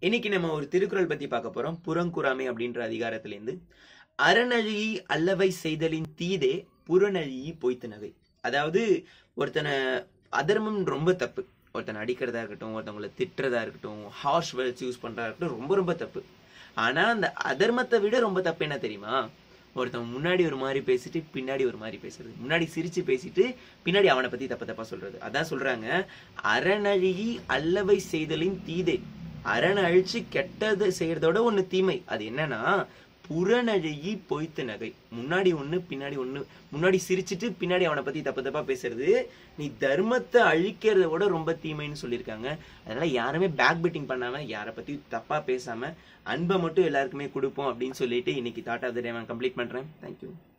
இன்னைக்கு நம்ம ஒரு திருக்குறள் பத்தி பார்க்க போறோம் புறங்குறாமை அப்படின்ற அதிகாரத்திலேருந்து அறநழியை அல்லவை செய்தலின் தீதே புறநழியி பொய்த்து நகை அதாவது ஒருத்தனை அதர்மம் ரொம்ப தப்பு ஒருத்தனை அடிக்கிறதா இருக்கட்டும் ஒருத்தவங்களை திட்டுறதா இருக்கட்டும் ஹார்ஷ் வேர்ட்ஸ் யூஸ் பண்றதா இருக்கட்டும் ரொம்ப ரொம்ப தப்பு ஆனா அந்த அதர்மத்தை விட ரொம்ப தப்பு என்ன தெரியுமா ஒருத்தன் முன்னாடி ஒரு மாதிரி பேசிட்டு பின்னாடி ஒரு மாதிரி பேசுறது முன்னாடி சிரிச்சு பேசிட்டு பின்னாடி அவனை பத்தி தப்பு தப்பா சொல்றது அதான் சொல்றாங்க அறநழியி அல்லவை செய்தலின் தீதை அரணை அழிச்சு கெட்டது செய்யறதோட ஒண்ணு தீமை அது என்னன்னா புறநழுகி பொய்த்து நகை முன்னாடி ஒண்ணு பின்னாடி ஒண்ணு முன்னாடி சிரிச்சிட்டு பின்னாடி அவனை பத்தி தப்பு தப்பா பேசுறது நீ தர்மத்தை அழிக்கிறத விட ரொம்ப தீமைன்னு சொல்லியிருக்காங்க அதனால யாருமே பேக் பிட்டிங் பண்ணாம யாரை பத்தி தப்பா பேசாம அன்பை மட்டும் எல்லாருக்குமே கொடுப்போம் அப்படின்னு சொல்லிட்டு இன்னைக்கு thought of the day complete பண்றேன் தேங்க்யூ